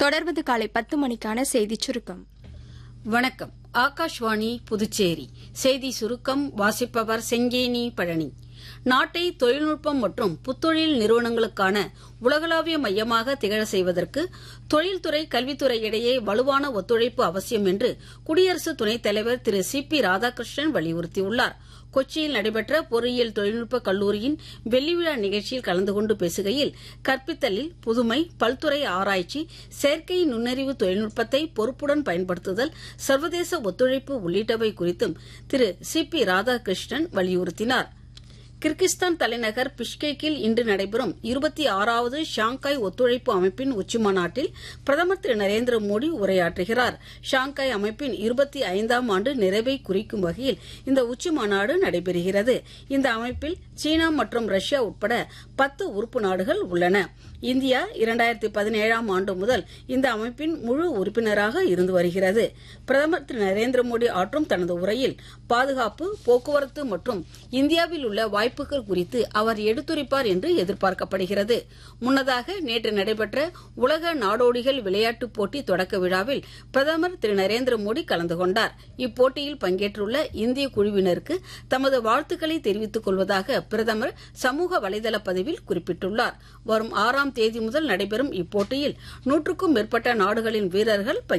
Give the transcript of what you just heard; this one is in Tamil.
தொடர்வது காலை பத்து மணிக்கான செய்திச் சுருக்கம் வணக்கம் ஆகாஷ்வாணி புதுச்சேரி செய்தி சுருக்கம் வாசிப்பவர் செங்கேனி பழனி நாட்டை தொழில்நுட்பம் மற்றும் புத்தொழில் நிறுவனங்களுக்கான உலகளாவிய மையமாக திகழ செய்வதற்கு தொழில்துறை கல்வித்துறை இடையே வலுவான ஒத்துழைப்பு அவசியம் என்று குடியரசு துணைத் தலைவர் திரு சி பி ராதாகிருஷ்ணன் வலியுறுத்தியுள்ளார் கொச்சியில் நடைபெற்ற பொறியியல் தொழில்நுட்ப கல்லூரியின் வெள்ளிவிழா நிகழ்ச்சியில் கலந்து கொண்டு பேசுகையில் கற்பித்தலில் புதுமை பல்துறை ஆராய்ச்சி செயற்கை நுண்ணறிவு தொழில்நுட்பத்தை பொறுப்புடன் பயன்படுத்துதல் சர்வதேச ஒத்துழைப்பு உள்ளிட்டவை குறித்தும் திரு சி பி ராதாகிருஷ்ணன் வலியுறுத்தினார் கிர்கிஸ்தான் தலைநகர் பிஷ்கேக்கில் இன்று நடைபெறும் இருபத்தி ஆறாவது ஷாங்காய் ஒத்துழைப்பு அமைப்பின் உச்சிமாநாட்டில் பிரதமர் திரு நரேந்திர மோடி உரையாற்றுகிறார் ஷாங்காய் அமைப்பின் இருபத்தி ஐந்தாம் ஆண்டு நிறைவை குறிக்கும் வகையில் இந்த உச்சிமாநாடு நடைபெறுகிறது இந்த அமைப்பில் சீனா மற்றும் ரஷ்யா உட்பட பத்து உறுப்பு நாடுகள் உள்ளன இந்தியா இரண்டாயிரத்தி பதினேழாம் ஆண்டு முதல் இந்த அமைப்பின் முழு உறுப்பினராக இருந்து வருகிறது பிரதமர் திரு நரேந்திர மோடி ஆற்றும் தனது உரையில் பாதுகாப்பு போக்குவரத்து மற்றும் இந்தியாவில் உள்ள வாய்ப்புகள் குறித்து அவர் எடுத்துரைப்பார் என்று எதிர்பார்க்கப்படுகிறது முன்னதாக நேற்று நடைபெற்ற உலக நாடோடிகள் விளையாட்டுப் போட்டி தொடக்க விழாவில் பிரதமர் திரு நரேந்திர மோடி கலந்து கொண்டார் இப்போட்டியில் பங்கேற்றுள்ள இந்திய குழுவினருக்கு தமது வாழ்த்துக்களை தெரிவித்துக் கொள்வதாக பிரதமர் சமூக வலைதள பதிவில் குறிப்பிட்டுள்ளார் வரும் ஆறாம் தேதி முதல் நடைபெறும் இப்போட்டியில் நூற்றுக்கும் மேற்பட்ட நாடுகளின் வீரர்கள்